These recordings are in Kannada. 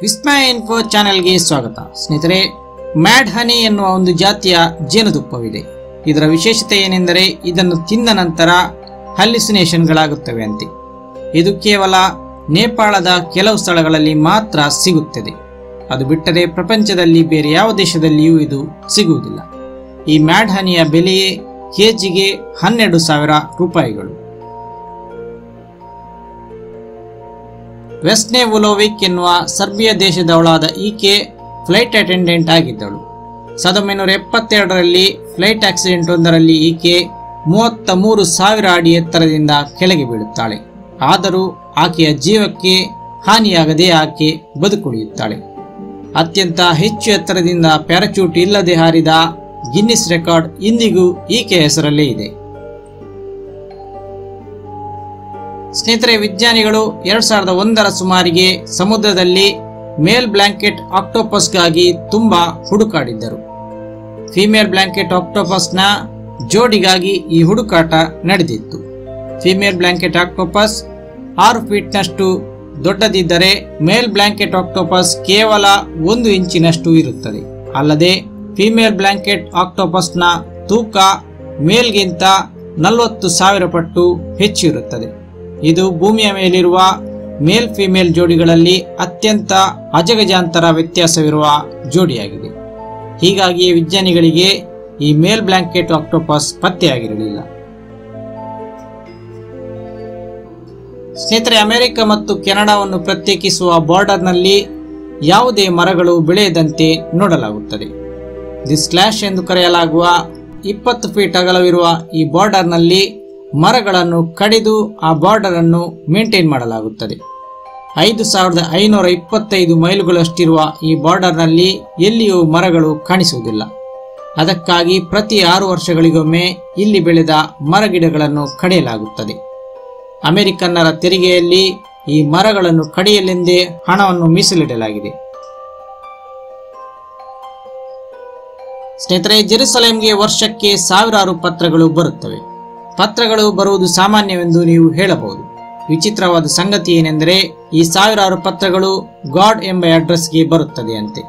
ವಿಸ್ಮಯ ಇನ್ಫೋ ಚಾನೆಲ್ಗೆ ಸ್ವಾಗತ ಸ್ನೇಹಿತರೆ ಮ್ಯಾಡ್ ಹನಿ ಎನ್ನುವ ಒಂದು ಜಾತಿಯ ಜೇನುತುಪ್ಪವಿದೆ ಇದರ ವಿಶೇಷತೆ ಏನೆಂದರೆ ಇದನ್ನು ತಿಂದ ನಂತರ ಹಲ್ಯುಸಿನೇಷನ್ಗಳಾಗುತ್ತವೆ ಅಂತೆ ಇದು ಕೇವಲ ನೇಪಾಳದ ಕೆಲವು ಸ್ಥಳಗಳಲ್ಲಿ ಮಾತ್ರ ಸಿಗುತ್ತದೆ ಅದು ಬಿಟ್ಟರೆ ಪ್ರಪಂಚದಲ್ಲಿ ಬೇರೆ ಯಾವ ದೇಶದಲ್ಲಿಯೂ ಇದು ಸಿಗುವುದಿಲ್ಲ ಈ ಮ್ಯಾಡ್ ಹನಿಯ ಬೆಲೆಯೇ ಕೆಜಿಗೆ ಹನ್ನೆರಡು ಸಾವಿರ ರೂಪಾಯಿಗಳು ವೆಸ್ನೆ ವುಲೋವಿಕ್ ಎನ್ನುವ ಸರ್ಬಿಯಾ ದೇಶದವಳಾದ ಈಕೆ ಫ್ಲೈಟ್ ಅಟೆಂಡೆಂಟ್ ಆಗಿದ್ದಳು ಸಾವಿರದ ಒಂಬೈನೂರ ಎಪ್ಪತ್ತೆರಡರಲ್ಲಿ ಫ್ಲೈಟ್ ಆಕ್ಸಿಡೆಂಟ್ ಒಂದರಲ್ಲಿ ಈಕೆ ಮೂವತ್ತ ಮೂರು ಸಾವಿರ ಅಡಿ ಎತ್ತರದಿಂದ ಕೆಳಗೆ ಬೀಳುತ್ತಾಳೆ ಆದರೂ ಆಕೆಯ ಜೀವಕ್ಕೆ ಹಾನಿಯಾಗದೆ ಆಕೆ ಬದುಕುಳಿಯುತ್ತಾಳೆ ಅತ್ಯಂತ ಹೆಚ್ಚು ಎತ್ತರದಿಂದ ಪ್ಯಾರಾಚೂಟ್ ಇಲ್ಲದೆ ಹಾರಿದ ಗಿನ್ನಿಸ್ ರೆಕಾರ್ಡ್ ಇಂದಿಗೂ ಈಕೆ ಹೆಸರಲ್ಲೇ ಇದೆ ಸ್ನೇಹಿತರೆ ವಿಜ್ಞಾನಿಗಳು ಎರಡ್ ಸಾವಿರದ ಒಂದರ ಸುಮಾರಿಗೆ ಸಮುದ್ರದಲ್ಲಿ ಮೇಲ್ ಬ್ಲಾಂಕೆಟ್ ಆಕ್ಟೋಪಸ್ಗಾಗಿ ತುಂಬಾ ಹುಡುಕಾಡಿದ್ದರು ಫಿಮೇಲ್ ಬ್ಲಾಂಕೆಟ್ ಆಕ್ಟೋಪಸ್ನ ಜೋಡಿಗಾಗಿ ಈ ಹುಡುಕಾಟ ನಡೆದಿತ್ತು ಫಿಮೇಲ್ ಬ್ಲಾಂಕೆಟ್ ಆಕ್ಟೋಪಸ್ ಆರು ಫೀಟ್ನಷ್ಟು ದೊಡ್ಡದಿದ್ದರೆ ಮೇಲ್ ಬ್ಲಾಂಕೆಟ್ ಆಕ್ಟೋಪಸ್ ಕೇವಲ ಒಂದು ಇಂಚಿನಷ್ಟು ಇರುತ್ತದೆ ಅಲ್ಲದೆ ಫಿಮೇಲ್ ಬ್ಲಾಂಕೆಟ್ ಆಕ್ಟೋಪಸ್ನ ತೂಕ ಮೇಲ್ಗಿಂತ ನಲವತ್ತು ಸಾವಿರ ಪಟ್ಟು ಹೆಚ್ಚು ಇರುತ್ತದೆ ಇದು ಭೂಮಿಯ ಮೇಲಿರುವ ಮೇಲ್ ಫಿಮೇಲ್ ಜೋಡಿಗಳಲ್ಲಿ ಅತ್ಯಂತ ಅಜಗಜಾಂತರ ವ್ಯತ್ಯಾಸವಿರುವ ಜೋಡಿಯಾಗಿದೆ ಹೀಗಾಗಿ ವಿಜ್ಞಾನಿಗಳಿಗೆ ಈ ಮೇಲ್ ಬ್ಲಾಂಕೆಟ್ ಆಕ್ಟೋಪಸ್ ಪತ್ತೆಯಾಗಿರಲಿಲ್ಲ ಸ್ನೇಹಿತರೆ ಅಮೆರಿಕ ಮತ್ತು ಕೆನಡಾವನ್ನು ಪ್ರತ್ಯೇಕಿಸುವ ಬಾರ್ಡರ್ನಲ್ಲಿ ಯಾವುದೇ ಮರಗಳು ಬೆಳೆಯದಂತೆ ನೋಡಲಾಗುತ್ತದೆ ದಿ ಸ್ಲ್ಯಾಶ್ ಎಂದು ಕರೆಯಲಾಗುವ ಇಪ್ಪತ್ತು ಫೀಟ್ ಅಗಲವಿರುವ ಈ ಬಾರ್ಡರ್ನಲ್ಲಿ ಮರಗಳನ್ನು ಕಡಿದು ಆ ಬಾರ್ಡರ್ ಅನ್ನು ಮೇಂಟೈನ್ ಮಾಡಲಾಗುತ್ತದೆ ಐದು ಸಾವಿರದ ಐನೂರ ಇಪ್ಪತ್ತೈದು ಮೈಲುಗಳಷ್ಟಿರುವ ಈ ಬಾರ್ಡರ್ನಲ್ಲಿ ಎಲ್ಲಿಯೂ ಮರಗಳು ಕಾಣಿಸುವುದಿಲ್ಲ ಅದಕ್ಕಾಗಿ ಪ್ರತಿ ಆರು ವರ್ಷಗಳಿಗೊಮ್ಮೆ ಇಲ್ಲಿ ಬೆಳೆದ ಮರಗಿಡಗಳನ್ನು ಕಡಿಯಲಾಗುತ್ತದೆ ಅಮೆರಿಕನ್ನರ ತೆರಿಗೆಯಲ್ಲಿ ಈ ಮರಗಳನ್ನು ಕಡಿಯಲೆಂದೇ ಹಣವನ್ನು ಮೀಸಲಿಡಲಾಗಿದೆ ಸ್ನೇಹಿತರೆ ಜೆರುಸಲೇಂಗೆ ವರ್ಷಕ್ಕೆ ಸಾವಿರಾರು ಪತ್ರಗಳು ಬರುತ್ತವೆ ಪತ್ರಗಳು ಬರುವುದು ಸಾಮಾನ್ಯವೆಂದು ನೀವು ಹೇಳಬಹುದು ವಿಚಿತ್ರವಾದ ಸಂಗತಿ ಏನೆಂದರೆ ಈ ಸಾವಿರಾರು ಪತ್ರಗಳು ಗಾಡ್ ಎಂಬ ಅಡ್ರೆಸ್ಗೆ ಬರುತ್ತದೆ ಅಂತೆ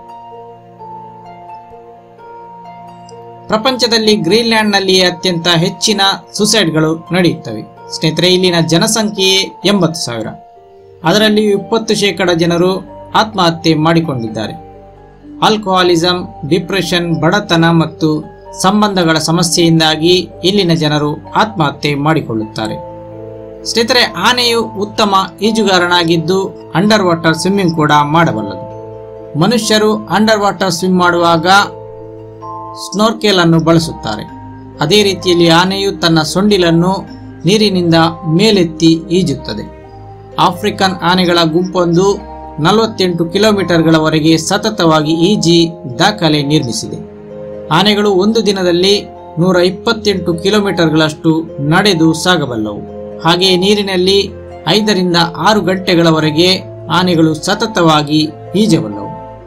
ಪ್ರಪಂಚದಲ್ಲಿ ಗ್ರೀನ್ಲ್ಯಾಂಡ್ನಲ್ಲಿ ಅತ್ಯಂತ ಹೆಚ್ಚಿನ ಸುಸೈಡ್ಗಳು ನಡೆಯುತ್ತವೆ ಸ್ನೇಹಿತರೆ ಇಲ್ಲಿನ ಜನಸಂಖ್ಯೆಯೇ ಎಂಬತ್ತು ಸಾವಿರ ಅದರಲ್ಲಿ ಇಪ್ಪತ್ತು ಶೇಕಡ ಜನರು ಆತ್ಮಹತ್ಯೆ ಮಾಡಿಕೊಂಡಿದ್ದಾರೆ ಆಲ್ಕೋಹಾಲಿಸಂ ಡಿಪ್ರೆಷನ್ ಬಡತನ ಮತ್ತು ಸಂಬಂಧಗಳ ಸಮಸ್ಯೆಯಿಂದಾಗಿ ಇಲ್ಲಿನ ಜನರು ಆತ್ಮಹತ್ಯೆ ಮಾಡಿಕೊಳ್ಳುತ್ತಾರೆ ಸ್ನೇಹಿತರೆ ಆನೆಯು ಉತ್ತಮ ಈಜುಗಾರನಾಗಿದ್ದು ಅಂಡರ್ ವಾಟರ್ ಸ್ವಿಮ್ಮಿಂಗ್ ಕೂಡ ಮಾಡಬಲ್ಲದು ಮನುಷ್ಯರು ಅಂಡರ್ ವಾಟರ್ ಸ್ವಿಮ್ ಮಾಡುವಾಗ ಸ್ನೋರ್ಕೆಲ್ ಅನ್ನು ಬಳಸುತ್ತಾರೆ ಅದೇ ರೀತಿಯಲ್ಲಿ ಆನೆಯು ತನ್ನ ಸೊಂಡಿಲನ್ನು ನೀರಿನಿಂದ ಮೇಲೆತ್ತಿ ಈಜುತ್ತದೆ ಆಫ್ರಿಕನ್ ಆನೆಗಳ ಗುಂಪೊಂದು ನಲವತ್ತೆಂಟು ಕಿಲೋಮೀಟರ್ಗಳವರೆಗೆ ಸತತವಾಗಿ ಈಜಿ ದಾಖಲೆ ನಿರ್ಮಿಸಿದೆ ಆನೆಗಳು ಒಂದು ದಿನದಲ್ಲಿ ನೂರ ಇಪ್ಪತ್ತೆಂಟು ಕಿಲೋಮೀಟರ್ಗಳಷ್ಟು ನಡೆದು ಸಾಗಬಲ್ಲವು ಹಾಗೆಯೇ ನೀರಿನಲ್ಲಿ ಐದರಿಂದ ಆರು ಗಂಟೆಗಳವರೆಗೆ ಆನೆಗಳು ಸತತವಾಗಿ ಈಜಬಲ್ಲವು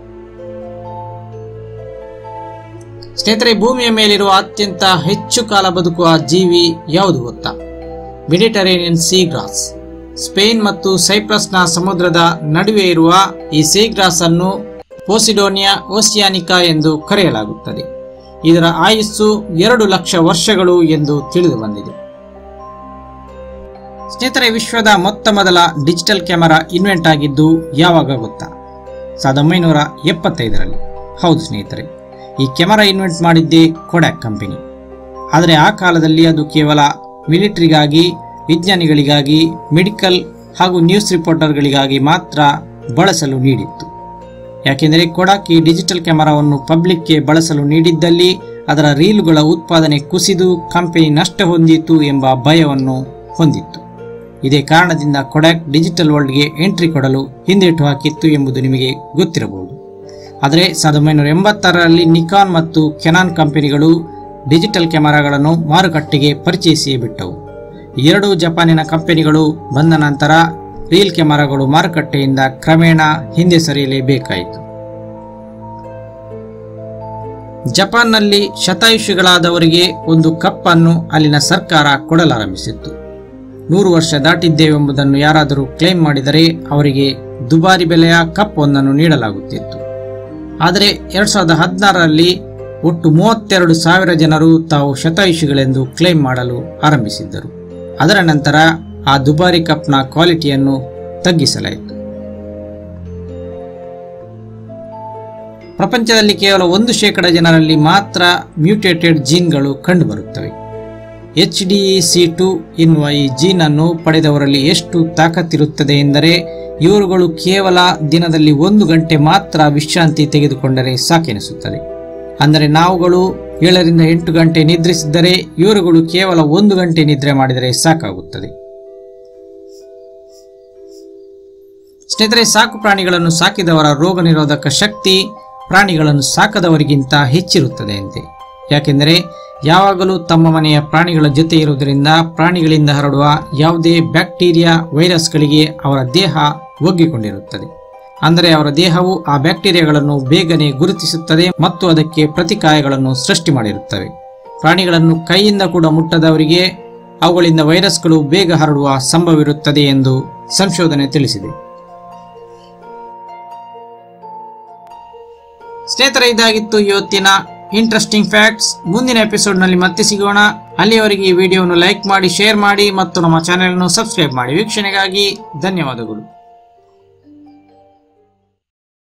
ಸ್ನೇಹಿತರೆ ಭೂಮಿಯ ಮೇಲಿರುವ ಅತ್ಯಂತ ಹೆಚ್ಚು ಕಾಲ ಬದುಕುವ ಜೀವಿ ಯಾವುದು ಗೊತ್ತಾ ಮೆಡಿಟರೇನಿಯನ್ ಸೀಗ್ರಾಸ್ ಸ್ಪೇನ್ ಮತ್ತು ಸೈಪ್ರಸ್ನ ಸಮುದ್ರದ ನಡುವೆ ಇರುವ ಈ ಸೀಗ್ರಾಸ್ ಅನ್ನು ಪೋಸಿಡೋನಿಯಾ ಓಸಿಯಾನಿಕಾ ಎಂದು ಕರೆಯಲಾಗುತ್ತದೆ ಇದರ ಆಯುಸ್ಸು ಎರಡು ಲಕ್ಷ ವರ್ಷಗಳು ಎಂದು ತಿಳಿದು ಬಂದಿದೆ ಸ್ನೇಹಿತರೆ ವಿಶ್ವದ ಮೊತ್ತ ಮೊದಲ ಡಿಜಿಟಲ್ ಕ್ಯಾಮೆರಾ ಇನ್ವೆಂಟ್ ಆಗಿದ್ದು ಯಾವಾಗ ಗೊತ್ತಾ ಸಾವಿರದ ಒಂಬೈನೂರ ಎಪ್ಪತ್ತೈದರಲ್ಲಿ ಹೌದು ಸ್ನೇಹಿತರೆ ಈ ಕ್ಯಾಮೆರಾ ಇನ್ವೆಂಟ್ ಮಾಡಿದ್ದೇ ಕೊಡ್ಯಾಕ್ ಕಂಪನಿ ಆದರೆ ಆ ಕಾಲದಲ್ಲಿ ಅದು ಕೇವಲ ಮಿಲಿಟರಿಗಾಗಿ ವಿಜ್ಞಾನಿಗಳಿಗಾಗಿ ಮೆಡಿಕಲ್ ಹಾಗೂ ನ್ಯೂಸ್ ರಿಪೋರ್ಟರ್ಗಳಿಗಾಗಿ ಮಾತ್ರ ಬಳಸಲು ನೀಡಿತ್ತು ಯಾಕೆಂದರೆ ಕೊಡಾಕ್ ಈ ಡಿಜಿಟಲ್ ಕ್ಯಾಮೆರಾವನ್ನು ಪಬ್ಲಿಕ್ಗೆ ಬಳಸಲು ನೀಡಿದ್ದಲ್ಲಿ ಅದರ ರೀಲುಗಳ ಉತ್ಪಾದನೆ ಕುಸಿದು ಕಂಪನಿ ನಷ್ಟ ಹೊಂದಿತು ಎಂಬ ಭಯವನ್ನು ಹೊಂದಿತ್ತು ಇದೇ ಕಾರಣದಿಂದ ಕೊಡಾಕ್ ಡಿಜಿಟಲ್ ವರ್ಲ್ಡ್ಗೆ ಎಂಟ್ರಿ ಕೊಡಲು ಹಿಂದೇಟು ಹಾಕಿತ್ತು ಎಂಬುದು ನಿಮಗೆ ಗೊತ್ತಿರಬಹುದು ಆದರೆ ಸಾವಿರದ ಒಂಬೈನೂರ ಎಂಬತ್ತಾರರಲ್ಲಿ ನಿಕಾನ್ ಮತ್ತು ಕೆನಾನ್ ಕಂಪನಿಗಳು ಡಿಜಿಟಲ್ ಕ್ಯಾಮೆರಾಗಳನ್ನು ಮಾರುಕಟ್ಟೆಗೆ ಪರಿಚಯಿಸಿಯೇ ಬಿಟ್ಟವು ಎರಡು ಜಪಾನಿನ ಕಂಪನಿಗಳು ಬಂದ ನಂತರ ರೀಲ್ ಕ್ಯಾಮೆರಾಗಳು ಮಾರುಕಟ್ಟೆಯಿಂದ ಕ್ರಮೇಣ ಹಿಂದೆ ಸರಿಯಲೇಬೇಕಾಯಿತು ಜಪಾನ್ನಲ್ಲಿ ಶತಾಯುಷಿಗಳಾದವರಿಗೆ ಒಂದು ಕಪ್ ಅನ್ನು ಅಲ್ಲಿನ ಸರ್ಕಾರ ಕೊಡಲಾರಂಭಿಸಿತ್ತು ನೂರು ವರ್ಷ ದಾಟಿದ್ದೇವೆಂಬುದನ್ನು ಯಾರಾದರೂ ಕ್ಲೇಮ್ ಮಾಡಿದರೆ ಅವರಿಗೆ ದುಬಾರಿ ಬೆಲೆಯ ಕಪ್ ಒಂದನ್ನು ನೀಡಲಾಗುತ್ತಿತ್ತು ಆದರೆ ಎರಡ್ ಸಾವಿರದ ಹದಿನಾರರಲ್ಲಿ ಒಟ್ಟು ಮೂವತ್ತೆರಡು ಸಾವಿರ ಜನರು ತಾವು ಶತಾಯುಷಿಗಳೆಂದು ಕ್ಲೇಮ್ ಮಾಡಲು ಆರಂಭಿಸಿದ್ದರು ಅದರ ನಂತರ ಆ ದುಬಾರಿ ಕಪ್ನ ಕ್ವಾಲಿಟಿಯನ್ನು ತಗ್ಗಿಸಲಾಯಿತು ಪ್ರಪಂಚದಲ್ಲಿ ಕೇವಲ ಒಂದು ಶೇಕಡ ಜನರಲ್ಲಿ ಮಾತ್ರ ಮ್ಯೂಟೇಟೆಡ್ ಜೀನ್ಗಳು ಕಂಡುಬರುತ್ತವೆ ಎಚ್ ಡಿ ಸಿ ಟು ಎನ್ನುವ ಈ ಜೀನ್ ಅನ್ನು ಪಡೆದವರಲ್ಲಿ ಎಷ್ಟು ತಾಕತ್ತಿರುತ್ತದೆ ಎಂದರೆ ಇವರುಗಳು ಕೇವಲ ದಿನದಲ್ಲಿ ಒಂದು ಗಂಟೆ ಮಾತ್ರ ವಿಶ್ರಾಂತಿ ತೆಗೆದುಕೊಂಡರೆ ಸಾಕೆನಿಸುತ್ತದೆ ಅಂದರೆ ನಾವುಗಳು ಏಳರಿಂದ ಎಂಟು ಗಂಟೆ ನಿದ್ರಿಸಿದ್ದರೆ ಇವರುಗಳು ಕೇವಲ ಒಂದು ಗಂಟೆ ನಿದ್ರೆ ಮಾಡಿದರೆ ಸಾಕಾಗುತ್ತದೆ ಸ್ನೇಹಿತರೆ ಸಾಕು ಪ್ರಾಣಿಗಳನ್ನು ಸಾಕಿದವರ ರೋಗ ನಿರೋಧಕ ಶಕ್ತಿ ಪ್ರಾಣಿಗಳನ್ನು ಸಾಕದವರಿಗಿಂತ ಹೆಚ್ಚಿರುತ್ತದೆ ಅಂತೆ ಯಾಕೆಂದರೆ ಯಾವಾಗಲೂ ತಮ್ಮ ಮನೆಯ ಪ್ರಾಣಿಗಳ ಜೊತೆ ಇರುವುದರಿಂದ ಪ್ರಾಣಿಗಳಿಂದ ಹರಡುವ ಯಾವುದೇ ಬ್ಯಾಕ್ಟೀರಿಯಾ ವೈರಸ್ಗಳಿಗೆ ಅವರ ದೇಹ ಒಗ್ಗಿಕೊಂಡಿರುತ್ತದೆ ಅಂದರೆ ಅವರ ದೇಹವು ಆ ಬ್ಯಾಕ್ಟೀರಿಯಾಗಳನ್ನು ಬೇಗನೆ ಗುರುತಿಸುತ್ತದೆ ಮತ್ತು ಅದಕ್ಕೆ ಪ್ರತಿಕಾಯಗಳನ್ನು ಸೃಷ್ಟಿ ಮಾಡಿರುತ್ತವೆ ಪ್ರಾಣಿಗಳನ್ನು ಕೈಯಿಂದ ಕೂಡ ಮುಟ್ಟದವರಿಗೆ ಅವುಗಳಿಂದ ವೈರಸ್ಗಳು ಬೇಗ ಹರಡುವ ಸಂಭವವಿರುತ್ತದೆ ಎಂದು ಸಂಶೋಧನೆ ತಿಳಿಸಿದೆ ಸ್ನೇಹಿತರೆ ಇದಾಗಿತ್ತು ಇವತ್ತಿನ ಇಂಟ್ರೆಸ್ಟಿಂಗ್ ಫ್ಯಾಕ್ಟ್ಸ್ ಮುಂದಿನ ಎಪಿಸೋಡ್ನಲ್ಲಿ ಮತ್ತೆ ಸಿಗೋಣ ಅಲ್ಲಿಯವರೆಗೆ ಈ ವಿಡಿಯೋವನ್ನು ಲೈಕ್ ಮಾಡಿ ಶೇರ್ ಮಾಡಿ ಮತ್ತು ನಮ್ಮ ಚಾನೆಲ್ ಅನ್ನು ಸಬ್ಸ್ಕ್ರೈಬ್ ಮಾಡಿ ವೀಕ್ಷಣೆಗಾಗಿ ಧನ್ಯವಾದಗಳು